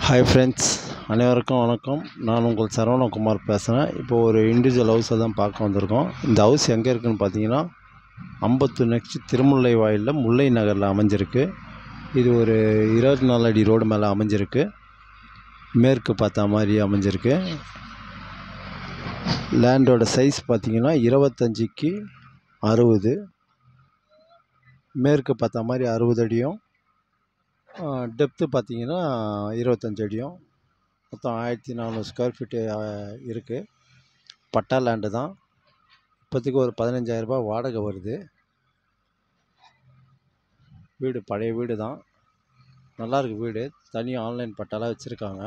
hi friends அனைவருக்கும் வணக்கம் நான் உங்கள் சரவணகுமார் பேசுகிறேன் இப்போ ஒரு இண்டிவிஜுவல் ஹவுஸை தான் பார்க்க வந்திருக்கோம் இந்த ஹவுஸ் எங்கே இருக்குதுன்னு பார்த்தீங்கன்னா அம்பத்தூர் நெக்ஸ்ட் திருமுல்லை வாயிலில் முல்லை நகரில் அமைஞ்சிருக்கு இது ஒரு இருபத்தி நாலு அடி ரோடு மேலே அமைஞ்சிருக்கு மேற்கு பார்த்த மாதிரி அமைஞ்சிருக்கு லேண்டோட சைஸ் பார்த்தீங்கன்னா இருபத்தஞ்சிக்கு அறுபது மேற்கு பார்த்த மாதிரி அறுபது அடியும் டெப்த்து பார்த்தீங்கன்னா இருபத்தஞ்சி அடியும் மொத்தம் ஆயிரத்தி நானூறு ஸ்கொயர் ஃபீட்டு இருக்குது பட்டா லேண்டு தான் இப்போதைக்கு ஒரு பதினஞ்சாயிரரூபா வாடகை வருது வீடு பழைய வீடு தான் நல்லாயிருக்கு வீடு தனி ஆன்லைன் பட்டாலாம் வச்சுருக்காங்க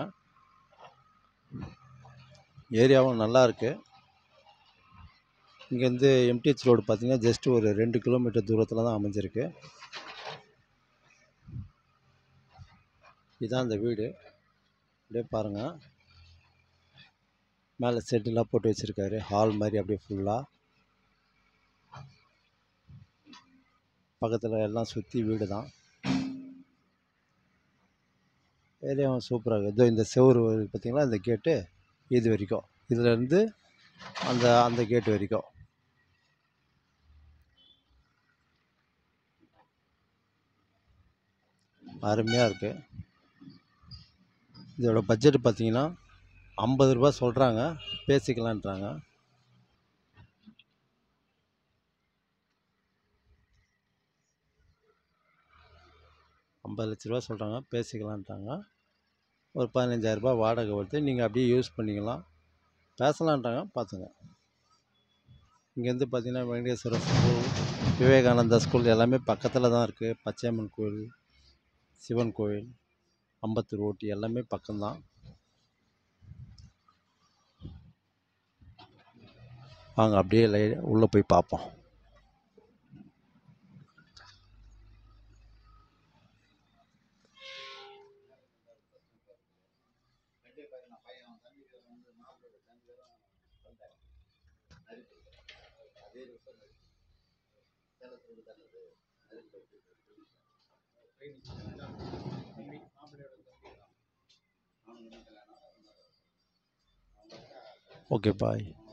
ஏரியாவும் நல்லா இருக்குது இங்கேருந்து எம்டிஹெச் ரோடு பார்த்தீங்கன்னா ஜஸ்ட் ஒரு ரெண்டு கிலோமீட்டர் தூரத்தில் தான் அமைஞ்சிருக்கு இதுதான் இந்த வீடு அப்படியே பாருங்கள் மேலே செட்டெல்லாம் போட்டு வச்சுருக்காரு ஹால் மாதிரி அப்படியே ஃபுல்லாக பக்கத்தில் எல்லாம் சுற்றி வீடு தான் ஏரியாவும் சூப்பராக இருக்குது இதோ இந்த செவரு பார்த்திங்களா இந்த கேட்டு இது வரைக்கும் இதுலேருந்து அந்த அந்த கேட்டு வரைக்கும் அருமையாக இருக்குது இதோட பட்ஜெட் பார்த்தீங்கன்னா ஐம்பது ரூபா சொல்கிறாங்க பேசிக்கலான்றாங்க ஐம்பது லட்ச ரூபா சொல்கிறாங்க பேசிக்கலான்ட்டாங்க ஒரு பதினஞ்சாயிரரூபா வாடகை வருது நீங்கள் அப்படியே யூஸ் பண்ணிக்கலாம் பேசலான்ட்டாங்க பார்த்துங்க இங்கேருந்து பார்த்தீங்கன்னா வெங்கடேஸ்வரர் ஸ்கூல் விவேகானந்தா ஸ்கூல் எல்லாமே பக்கத்தில் தான் இருக்குது பச்சையம்மன் கோயில் சிவன் கோயில் அம்பத்தூர் ஓட்டி எல்லாமே பக்கம்தான் வாங்க அப்படியே லை உள்ளே போய் பார்ப்போம் ஓகே பாய்